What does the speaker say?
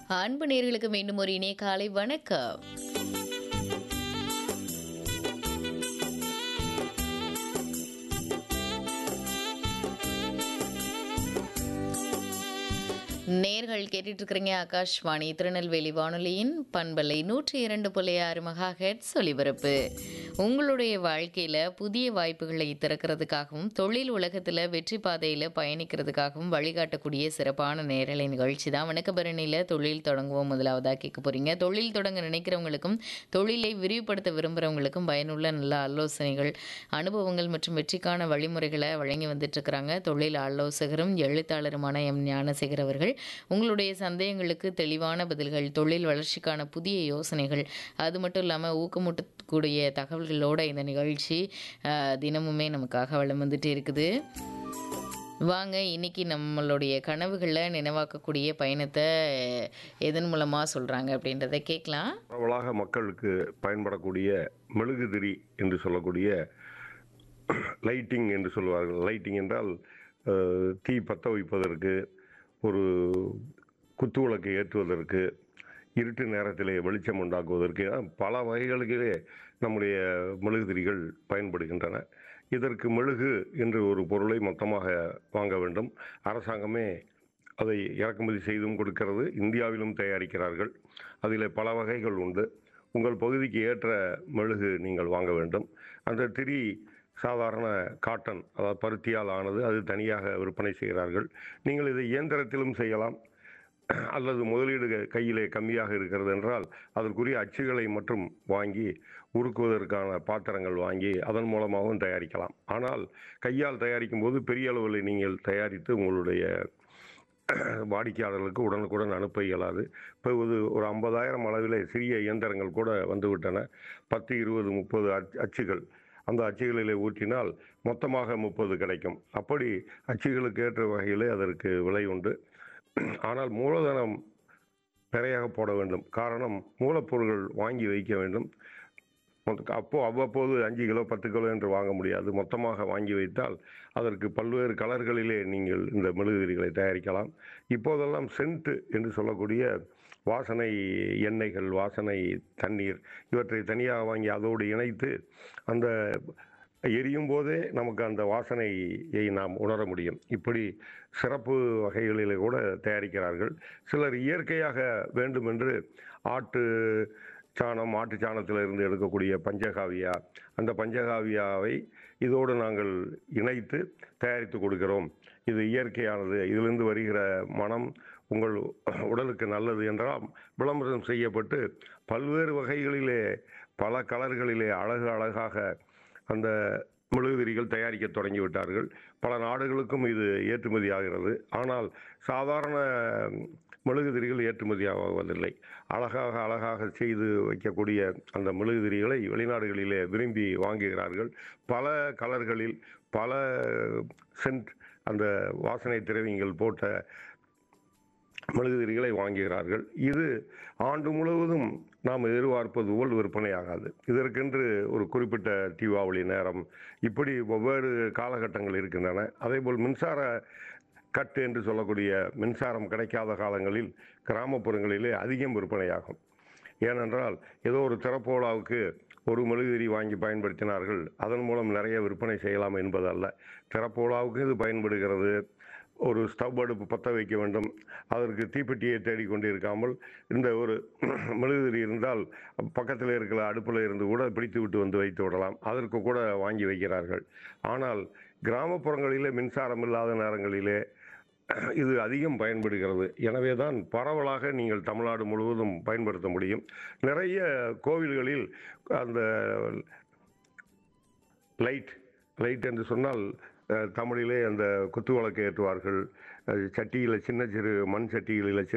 அன்பு நேர்களுக்கு மீண்டும் ஒரு இணைய காலை வணக்கம் நேர்கள் கேட்டுட்டு இருக்கிறீங்க ஆகாஷ்வாணி திருநெல்வேலி வானொலியின் பண்பலை நூற்றி இரண்டு புள்ளி ஆறு மகா ஹெட்ஸ் ஒலிபரப்பு உங்களுடைய வாழ்க்கையில் புதிய வாய்ப்புகளை திறக்கிறதுக்காகவும் தொழில் உலகத்தில் வெற்றி பாதையில் பயணிக்கிறதுக்காகவும் வழிகாட்டக்கூடிய சிறப்பான நேரலை நிகழ்ச்சி தான் வணக்கபரணியில் தொழில் தொடங்குவோம் முதலாவதாக கேட்க போகிறீங்க தொழில் தொடங்க நினைக்கிறவங்களுக்கும் தொழிலை விரிவுபடுத்த விரும்புகிறவங்களுக்கும் பயனுள்ள நல்ல ஆலோசனைகள் அனுபவங்கள் மற்றும் வெற்றிக்கான வழிமுறைகளை வழங்கி வந்துட்டு இருக்கிறாங்க தொழில் ஆலோசகரும் எழுத்தாளருமான எம் ஞானசேகர் அவர்கள் உங்களுடைய சந்தேகங்களுக்கு தெளிவான பதில்கள் தொழில் வளர்ச்சிக்கான புதிய யோசனைகள் அது மட்டும் இல்லாமல் ஊக்கமூட்டக்கூடிய தகவல்களோட இந்த நிகழ்ச்சி அஹ், தினமுமே நமக்காக வளம் வந்துட்டு இருக்குது வாங்க இன்னைக்கு நம்மளுடைய கனவுகளை நினைவாக்கக்கூடிய பயணத்தை எதன் மூலமாக சொல்கிறாங்க அப்படின்றத கேட்கலாம் பரவலாக மக்களுக்கு பயன்படக்கூடிய மெழுகுதிரி என்று சொல்லக்கூடிய லைட்டிங் என்று சொல்வார்கள் லைட்டிங் என்றால் அஹ், தீ பற்ற வைப்பதற்கு ஒரு குத்துவிளக்கை ஏற்றுவதற்கு இருட்டு நேரத்திலே வெளிச்சம் உண்டாக்குவதற்கு என பல வகைகளுக்கே நம்முடைய மெழுகுதிரிகள் பயன்படுகின்றன இதற்கு மெழுகு என்று ஒரு பொருளை மொத்தமாக வாங்க வேண்டும் அரசாங்கமே அதை இறக்குமதி செய்தும் கொடுக்கிறது இந்தியாவிலும் தயாரிக்கிறார்கள் அதில் பல வகைகள் உண்டு உங்கள் பகுதிக்கு ஏற்ற மெழுகு நீங்கள் வாங்க வேண்டும் அந்த திரி சாதாரண காட்டன் அதாவது பருத்தியால் ஆனது அது தனியாக விற்பனை செய்கிறார்கள் நீங்கள் இதை இயந்திரத்திலும் செய்யலாம் அல்லது முதலீடு க- கையிலே கம்மியாக இருக்கிறது என்றால் அதற்குரிய அச்சுகளை மட்டும் வாங்கி உருக்குவதற்கான பாத்திரங்கள் வாங்கி அதன் மூலமாகவும் தயாரிக்கலாம் ஆனால் கையால் தயாரிக்கும் போது பெரிய அளவில் நீங்கள் தயாரித்து உங்களுடைய வாடிக்கையாளர்களுக்கு உடனுக்குடன் அனுப்ப இயலாது இப்போ இது ஒரு ஐம்பதாயிரம் அளவில் சிறிய இயந்திரங்கள் கூட வந்துவிட்டன பத்து இருபது முப்பது அச் அச்சுகள் அந்த அச்சுகளிலே ஊற்றினால் மொத்தமாக முப்பது கிடைக்கும் அப்படி அச்சுகளுக்கு ஏற்ற வகையிலே அதற்கு விலை உண்டு ஆனால் மூலதனம் நிறையாக போட வேண்டும் காரணம் மூலப்பொருட்கள் வாங்கி வைக்க வேண்டும் மொத்த- அப்போ அவ்வப்போது அஞ்சு கிலோ பத்து கிலோ என்று வாங்க முடியாது மொத்தமாக வாங்கி வைத்தால் அதற்கு பல்வேறு கலர்களிலே நீங்கள் இந்த மெழுகுதிரிகளை தயாரிக்கலாம் இப்போதெல்லாம் சென்ட் என்று சொல்லக்கூடிய வாசனை எண்ணெய்கள் வாசனை தண்ணீர் இவற்றை தனியாக வாங்கி அதோடு இணைத்து அந்த எரியும் போதே நமக்கு அந்த வாசனையை நாம் உணர முடியும் இப்படி சிறப்பு வகைகளிலே கூட தயாரிக்கிறார்கள் சிலர் இயற்கையாக வேண்டுமென்று ஆட்டு சாணம் மாட்டு சாணத்தில் இருந்து எடுக்கக்கூடிய பஞ்சகாவியா அந்த பஞ்சகாவியாவை இதோடு நாங்கள் இணைத்து தயாரித்து கொடுக்கிறோம் இது இயற்கையானது இதிலிருந்து வருகிற மனம் உங்கள் உடலுக்கு நல்லது என்றால் விளம்பரம் செய்யப்பட்டு பல்வேறு வகைகளிலே பல கலர்களிலே அழகு அழகாக அந்த மெழுகுதிரிகள் தயாரிக்க தொடங்கிவிட்டார்கள் பல நாடுகளுக்கும் இது ஏற்றுமதி ஆகிறது ஆனால் சாதாரண மெழுகுதிரிகள் ஏற்றுமதி ஆவதில்லை அழகாக அழகாக செய்து வைக்கக்கூடிய அந்த மெழுகுதிரிகளை வெளிநாடுகளிலே விரும்பி வாங்குகிறார்கள் பல கலர்களில் பல சென்ட் அந்த வாசனை திரவியங்கள் போட்ட மெழுகுதிரிகளை வாங்குகிறார்கள் இது ஆண்டு முழுவதும் நாம் எதிர்பார்ப்பது போல் விற்பனையாகாது இதற்கென்று ஒரு குறிப்பிட்ட தீபாவளி நேரம் இப்படி வெவ்வேறு காலகட்டங்கள் இருக்கின்றன அதேபோல் மின்சார கட்டு என்று சொல்லக்கூடிய மின்சாரம் கிடைக்காத காலங்களில் கிராமப்புறங்களிலே அதிகம் விற்பனையாகும் ஏனென்றால் ஏதோ ஒரு திறப்போலாவுக்கு ஒரு மெழுகுதிரி வாங்கி பயன்படுத்தினார்கள் அதன் மூலம் நிறைய விற்பனை செய்யலாம் என்பதல்ல திறப்போலாவுக்கு இது பயன்படுகிறது ஒரு ஸ்டவ் அடுப்பு பற்ற வைக்க வேண்டும் அதற்கு தீப்பெட்டியை தேடிக்கொண்டு இருக்காமல் இந்த ஒரு மெழுகுதிரி இருந்தால் பக்கத்தில் இருக்கிற அடுப்பில் இருந்து கூட பிடித்து விட்டு வந்து வைத்து விடலாம் அதற்கு கூட வாங்கி வைக்கிறார்கள் ஆனால் கிராமப்புறங்களிலே மின்சாரம் இல்லாத நேரங்களிலே இது அதிகம் பயன்படுகிறது எனவே தான் பரவலாக நீங்கள் தமிழ்நாடு முழுவதும் பயன்படுத்த முடியும் நிறைய கோவில்களில் அந்த லைட் லைட் என்று சொன்னால் அஹ், தமிழிலே அந்த குத்துவிளக்கு ஏற்றுவார்கள் அஹ், சட்டியில் சின்ன சிறு மண் சட்டிகளில்